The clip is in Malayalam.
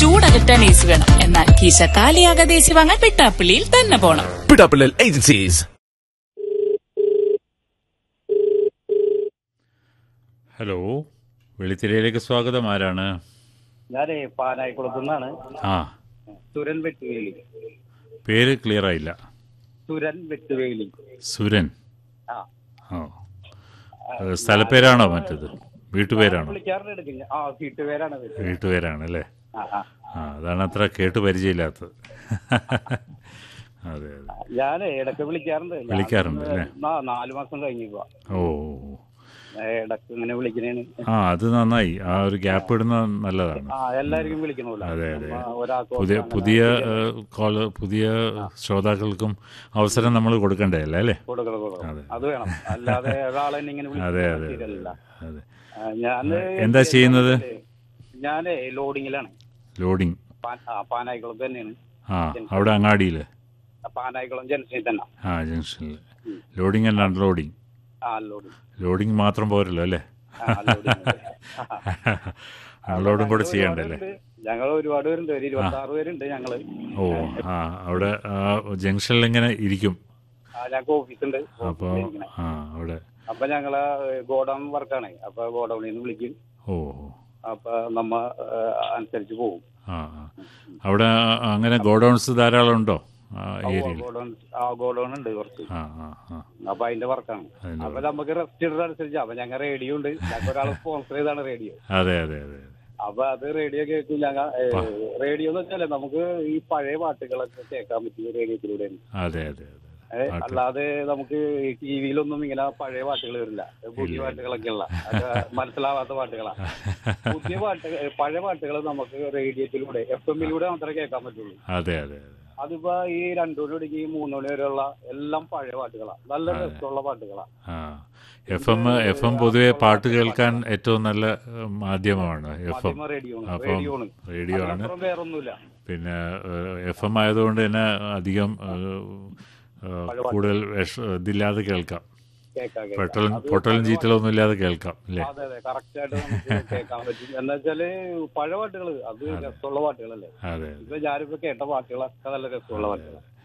ചൂടകറ്റാൻ ഏസി വേണം എന്നാൽ കീശ കാലിയാകാതെ ഏസി വാങ്ങാൻ വെട്ടാപ്പള്ളിയിൽ തന്നെ പോണം പിടാപ്പിള്ളൽ ഏജൻസീസ് ഹലോ വെളിത്തിരയിലേക്ക് സ്വാഗതം ആരാണ് ഞാനേ പാനായിക്കുളത്തു നിന്നാണ് ആ സുരൻ വെട്ടുവേലി പേര് ക്ലിയർ ആയില്ല സുരൻ വെട്ടുവേലി സുരൻ ആ ഓ അത് സ്ഥലപ്പേരാണോ മറ്റത് വീട്ടുപേരാണോ വിളിക്കാറുണ്ട് എടുക്കില്ല ആ വീട്ടുപേരാണ് ഇത്. വീട്ടുപേരാണ് അല്ലേ ആ ആ ആ അതാണ് അത്ര കേട്ട് പരിചയമില്ലാത്തത് അതെ അതെ ഞാനേ ഇടയ്ക്ക് വിളിക്കാറുണ്ട് ഞാൻ വിളിക്കാറുണ്ട് അല്ലേ? നാ- നാല് മാസം കഴിഞ്ഞിപ്പോ ഓ ഇടയ്ക്ക് ഇങ്ങനെ വിളിക്കണേന് ആ അത് നന്നായി ആ ഒരു ഗ്യാപ്പ് ഇടുന്നത് നല്ലതാണ് ആ എല്ലാവർക്കും വിളിക്കണമല്ലോ അതെ, അതെ. നമ്മ ഒരാൾക്ക് പുതിയ അങ്ങനെ പുതിയ കോള് പുതിയ ശ്രോതാക്കൾക്കും അവസരം നമ്മൾ കൊടുക്കണ്ടേ അല്ലേ അല്ലേ കൊടുക്കണം കൊടുക്കണം അതെ. അത് വേണം അല്ലാതെ ഒരാളെ ഇങ്ങനെ അതെ വിളിക്കാൻ അതെ അതെ ശരിയല്ല അതെ ഞാൻ എന്താ ചെയ്യുന്നത്? ഞാനേ ലോഡിങ്ങിലാണ് ലോഡിങ് പാൻ- ആ, പാനായിക്കുളത്ത് തന്നെയാണ് ആ അവിടെ അങ്ങാടിയിൽ ആ, പാനായിക്കുളം ജംഗ്ഷനിൽ തന്നെ ആ ജംഗ്ഷനിൽ ലോഡിങ് ആൻഡ് അൺലോഡിങ് ആ ലോഡിങ് ലോഡിങ് മാത്രം പോരല്ലോ അല്ലേ ആ, ലോഡിങ്. അൺലോഡും കൂടെ ചെയ്യണ്ടേ അല്ലേ ഞങ്ങൾ ഒരുപാട് പേരുണ്ട് ഒരു ഇരുപത്തി ആറ് പേരുണ്ട് ഞങ്ങള് ഓ ആ അവിടെ ആ ജംഗ്ഷനിൽ ഇങ്ങനെ ഇരിക്കും ആ, ഞങ്ങൾക്ക് ഓഫീസുണ്ട് അപ്പോൾ ഓഫീസിലിരിക്കണേ. ആ അവിടെ അപ്പൊ ഞങ്ങള് ഗോഡൌൺ വർക്കാണ് അപ്പൊ ഗോഡൌണിൽ നിന്ന് വിളിക്കും ഓ അപ്പൊ നമ്മ ആ, അനുസരിച്ച് പോകും ആ ആ. അവിടെ അങ്ങനെ ഗോഡൗൺസ് ധാരാളം ഉണ്ടോ ആ ഏരിയയിൽ ഗോഡൌൺ ആ ഗോഡൌൺ ഉണ്ട് കുറച്ച് ആ ആ ആ അപ്പൊ അതിന്റെ വർക്കാണ് അതിന്റെ അപ്പൊ നമുക്ക് റെസ്റ്റ് ഇടുന്നതനുസരിച്ച് അപ്പൊ ഞങ്ങൾ റേഡിയോ ഉണ്ട് ഞങ്ങൾക്ക് ഒരാൾ സ്പോൺസർ ചെയ്താണ് റേഡിയോ അതെ അതെ അതെ അതെ അപ്പൊ അത് റേഡിയോ കേൾക്കും ഞങ്ങൾ റേഡിയോ എന്ന് വെച്ചാല് നമുക്ക് ഈ പഴയ പാട്ടുകളൊക്കെ കേൾക്കാൻ പറ്റും റേഡിയോത്തിലൂടെ അതെ അതെ അതെ ഏ, അല്ലാതെ നമുക്ക് ഈ ടി വിയിലൊന്നും ഇങ്ങനെ പഴയ പാട്ടുകൾ വരില്ല പുതിയ പാട്ടുകളൊക്കെ ഉള്ള അത് മനസ്സിലാവാത്ത പാട്ടുകളാ പുതിയ പാട്ട് പഴയ പാട്ടുകൾ നമുക്ക് റേഡിയോത്തിലൂടെ എഫ് എമ്മിലൂടെ മാത്രമേ കേൾക്കാൻ പറ്റുള്ളൂ അതെ അതെ അതെ അതിപ്പോ ഈ രണ്ടു മണി തുടങ്ങി മൂന്ന് മണി വരെയുള്ള എല്ലാം പഴയ പാട്ടുകളാ നല്ല രസമുള്ള പാട്ടുകളാ ആ എഫ് എം എഫ് എം പൊതുവെ പാട്ട് കേൾക്കാൻ ഏറ്റവും നല്ല ഏഹ്, മാധ്യമമാണ് എഫ് എം മാധ്യമ റേഡിയോ ആണ് അപ്പം റേഡിയോ ആണ് റേഡിയോ ആണ് അതിനപ്പുറം വേറൊന്നുമില്ല പിന്നെ എഫ് എം ആയതുകൊണ്ട് തന്നെ അധികം ഏഹ്, ഏഹ്, കൂടുതൽ വിഷ- ഇതില്ലാതെ കേൾക്കാം കേൾക്കാം കേൾക്കാം പൊട്ടലും പൊട്ടലും ചീറ്റലൊന്നും ഇല്ലാതെ കേൾക്കാം അല്ലേ അതെ അതെ കറക്റ്റ് ആയിട്ട് നമുക്ക് കേൾക്കാൻ പറ്റും എന്താ വെച്ചാല് പഴയ പാട്ടുകള് അത് രസമുള്ള പാട്ടുകളല്ലേ അതെ ഇപ്പൊ ഞാനിപ്പോ കേട്ട പാട്ടുകളൊക്കെ നല്ല രസമുള്ള പാട്ടുകളാണ്